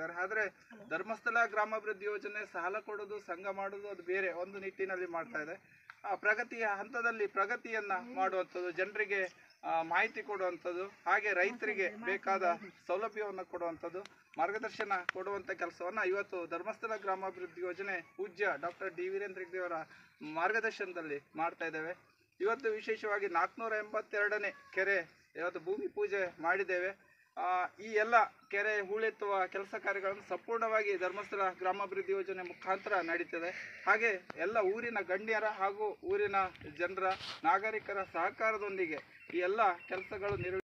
ಇದ್ದಾರೆ ಆದರೆ ಧರ್ಮಸ್ಥಳ ಗ್ರಾಮಾಭಿವೃದ್ಧಿ ಯೋಜನೆ ಸಾಲ ಕೊಡೋದು ಸಂಘ ಮಾಡೋದು ಅದು ಬೇರೆ ಒಂದು ನಿಟ್ಟಿನಲ್ಲಿ ಮಾಡ್ತಾ ಇದೆ ಆ ಪ್ರಗತಿಯ ಹಂತದಲ್ಲಿ ಪ್ರಗತಿಯನ್ನ ಮಾಡುವಂಥದ್ದು ಜನರಿಗೆ ಆ, ಮಾಹಿತಿ ಕೊಡುವಂಥದ್ದು ಹಾಗೆ ರೈತರಿಗೆ ಬೇಕಾದ ಸೌಲಭ್ಯವನ್ನು ಕೊಡುವಂಥದ್ದು ಮಾರ್ಗದರ್ಶನ ಕೊಡುವಂಥ ಕೆಲಸವನ್ನು ಇವತ್ತು ಧರ್ಮಸ್ಥಳ ಗ್ರಾಮಾಭಿವೃದ್ಧಿ ಯೋಜನೆ ಪೂಜ್ಯ ಡಾಕ್ಟರ್ ಡಿ ವೀರೇಂದ್ರ ಹೆಗ್ಡೆ ಅವರ ಮಾರ್ಗದರ್ಶನದಲ್ಲಿ ಮಾಡ್ತಾ ಇದ್ದೇವೆ ಇವತ್ತು ವಿಶೇಷವಾಗಿ ನಾಲ್ಕುನೂರ ಎಂಬತ್ತೆರಡನೇ ಕೆರೆ ಇವತ್ತು ಭೂಮಿ ಪೂಜೆ ಮಾಡಿದ್ದೇವೆ ಆ, ಈ ಎಲ್ಲ ಕೆರೆ ಹೂಳೆತ್ತುವ ಕೆಲಸ ಕಾರ್ಯಗಳನ್ನು ಸಂಪೂರ್ಣವಾಗಿ ಧರ್ಮಸ್ಥಳ ಗ್ರಾಮಾಭಿವೃದ್ಧಿ ಯೋಜನೆ ಮುಖಾಂತರ ನಡೀತದೆ ಹಾಗೆ ಎಲ್ಲ ಊರಿನ ಗಣ್ಯರ ಹಾಗೂ ಊರಿನ ಜನರ ನಾಗರಿಕರ ಸಹಕಾರದೊಂದಿಗೆ ಈ ಎಲ್ಲ ಕೆಲಸಗಳು ನಿರ್ವ